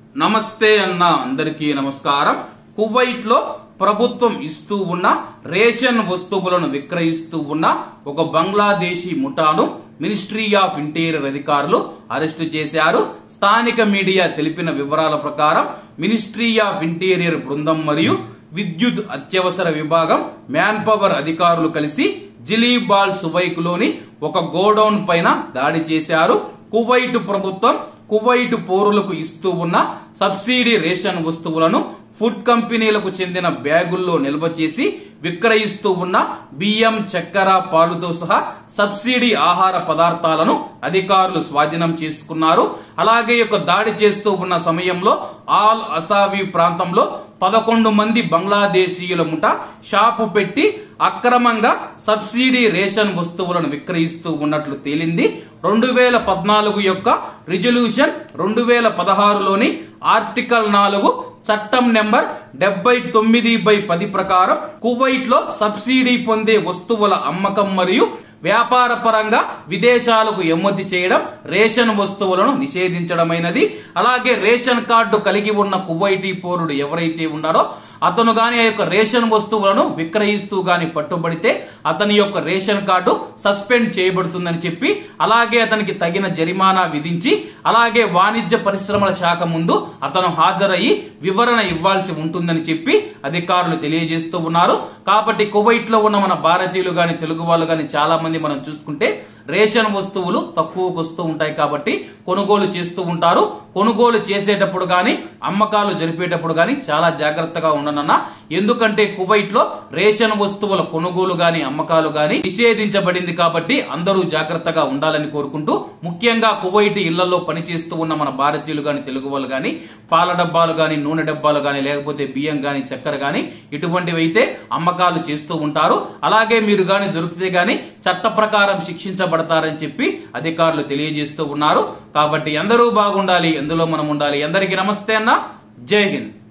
నమస్తే అన్న అందరికీ నమస్కారం కువైట్ లో ప్రభుత్వం ఇస్తూ ఉన్న రేషన్ వస్తువులను విక్రయిస్తూ ఉన్న ఒక బంగ్లాదేశీ ముఠాను మినిస్ట్రీ ఆఫ్ ఇంటీరియర్ అధికారులు అరెస్టు చేశారు స్థానిక మీడియా తెలిపిన వివరాల ప్రకారం మినిస్ట్రీ ఆఫ్ ఇంటీరియర్ బృందం మరియు విద్యుత్ అత్యవసర విభాగం మ్యాన్ పవర్ అధికారులు కలిసి జిలీబాల్ సుబైక్ లోని ఒక గోడౌన్ పైన దాడి చేశారు కువైట్ ప్రభుత్వం కువైట్ పౌరులకు ఇస్తూ ఉన్న సబ్సిడీ రేషన్ వస్తువులను ఫుడ్ కంపెనీలకు చెందిన బ్యాగుల్లో నిల్వ చేసి విక్రయిస్తూ ఉన్న బియ్యం చక్కెర పాలుతో సహా సబ్సిడీ ఆహార పదార్థాలను అధికారులు స్వాధీనం చేసుకున్నారు అలాగే ఈ యొక్క దాడి చేస్తూ ఉన్న సమయంలో ఆల్ అసావి ప్రాంతంలో పదకొండు మంది బంగ్లాదేశీయుల ముఠ షాపు పెట్టి అక్రమంగా సబ్సిడీ రేషన్ వస్తువులను విక్రయిస్తూ ఉన్నట్లు తేలింది రెండు వేల పద్నాలుగు యొక్క రిజల్యూషన్ రెండు వేల పదహారులోని ఆర్టికల్ నాలుగు చట్టం నెంబర్ డెబ్బై తొమ్మిది బై పది ప్రకారం కువైట్ లో సబ్సిడీ పొందే వస్తువుల అమ్మకం మరియు వ్యాపార పరంగా విదేశాలకు ఎగుమతి చేయడం రేషన్ వస్తువులను నిషేధించడమైనది అలాగే రేషన్ కార్డు కలిగి ఉన్న కువైటీ పౌరుడు ఎవరైతే ఉన్నారో అతను గాని ఆ యొక్క రేషన్ వస్తువులను విక్రయిస్తూ గాని పట్టుబడితే అతని యొక్క రేషన్ కార్డు సస్పెండ్ చేయబడుతుందని చెప్పి అలాగే అతనికి తగిన జరిమానా విధించి అలాగే వాణిజ్య పరిశ్రమల శాఖ ముందు అతను హాజరయ్యి వివరణ ఇవ్వాల్సి ఉంటుందని చెప్పి అధికారులు తెలియజేస్తూ ఉన్నారు కాబట్టి కువైట్ లో ఉన్న మన భారతీయులు గాని తెలుగు వాళ్ళు గాని చాలా మంది మనం చూసుకుంటే రేషన్ వస్తువులు తక్కువకు వస్తూ ఉంటాయి కాబట్టి కొనుగోలు చేస్తూ ఉంటారు కొనుగోలు చేసేటప్పుడు గాని అమ్మకాలు జరిపేటప్పుడు గాని చాలా జాగ్రత్తగా ఉండనన్నా ఎందుకంటే కువైట్ లో రేషన్ వస్తువుల కొనుగోలు గాని అమ్మకాలు గాని నిషేధించబడింది కాబట్టి అందరూ జాగ్రత్తగా ఉండాలని కోరుకుంటూ ముఖ్యంగా కువైట్ ఇళ్లలో పనిచేస్తూ ఉన్న మన భారతీయులు గాని తెలుగు వాళ్ళు గాని పాల డబ్బాలు గాని నూనె డబ్బాలు గాని లేకపోతే బియ్యం గాని చక్కెర గాని ఇటువంటివి అయితే అమ్మకాలు చేస్తూ ఉంటారు అలాగే మీరు గాని దొరికితే గాని చట్ట ప్రకారం శిక్షించబడతారని చెప్పి అధికారులు తెలియజేస్తూ ఉన్నారు కాబట్టి అందరూ బాగుండాలి ఎందులో మనం ఉండాలి అందరికీ నమస్తే అన్న జై హింద్